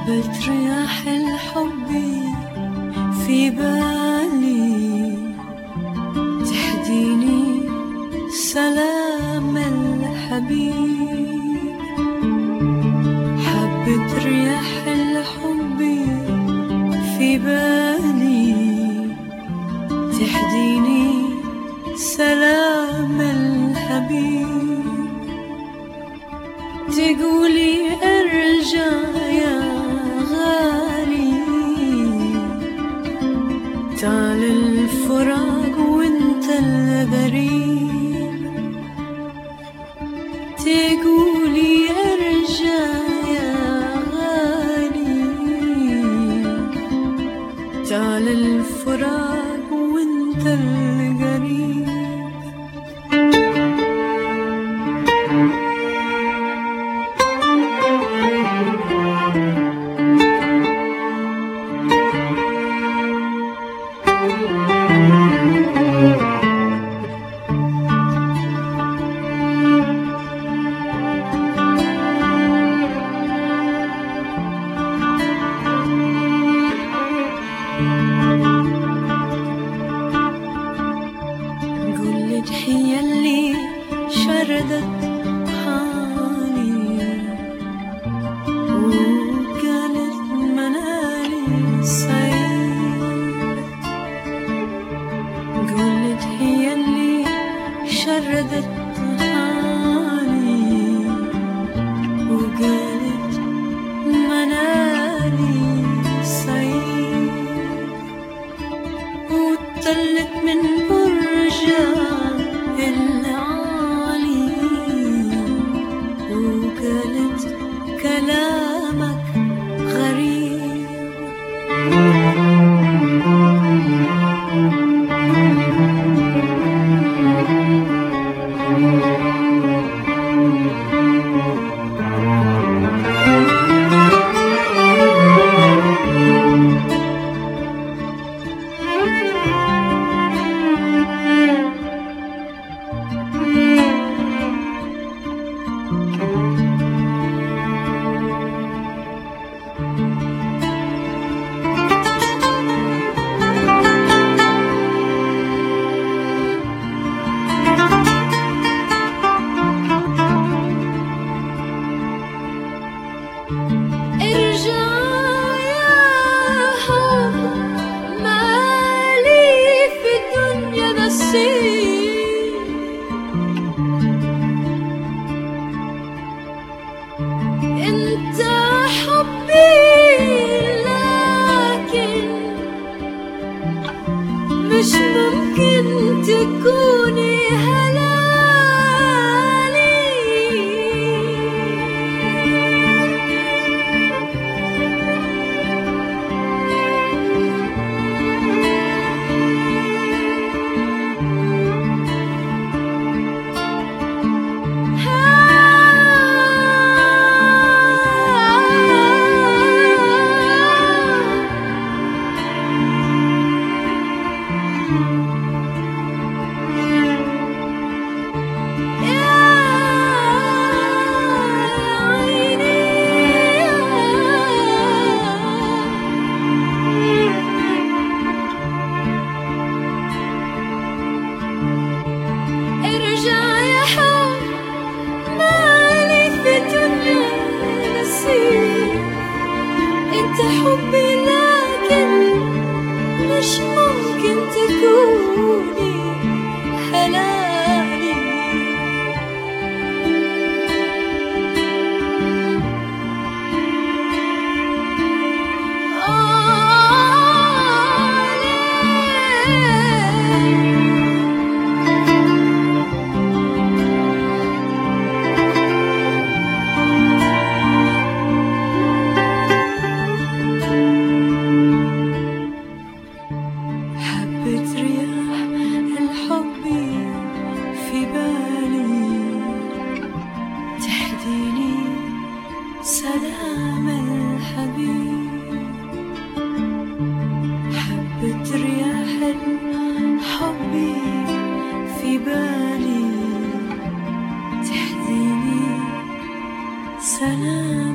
حبت رياح الحب في بالي تهديني سلام الحبيب حبت رياح الحب في بالي تهديني سلام الحبيب تقولي ارجع يا غالي تعال الفراق وانت الغريب تقولي ارجع يا غالي تعال الفراق وانت القريب قول لضحية اللي شردت حالي وقالت منالي سعيد قول لضحية اللي شردت حالي وقالت منالي سعيد وطلت من برجة العالي وقالت كلامك غريب ارجع يا حب مالي في الدنيا نصيب انت حبي لكن مش ممكن تكوني هلالي ارجع يا حب مالي في دنيا نسيب انت حبي لكن مش ممكن تكوني هلالي آه ليه حبة رياح الحب في بالي تهديني سلام الحبيب حبة رياح الحب في بالي تهديني سلام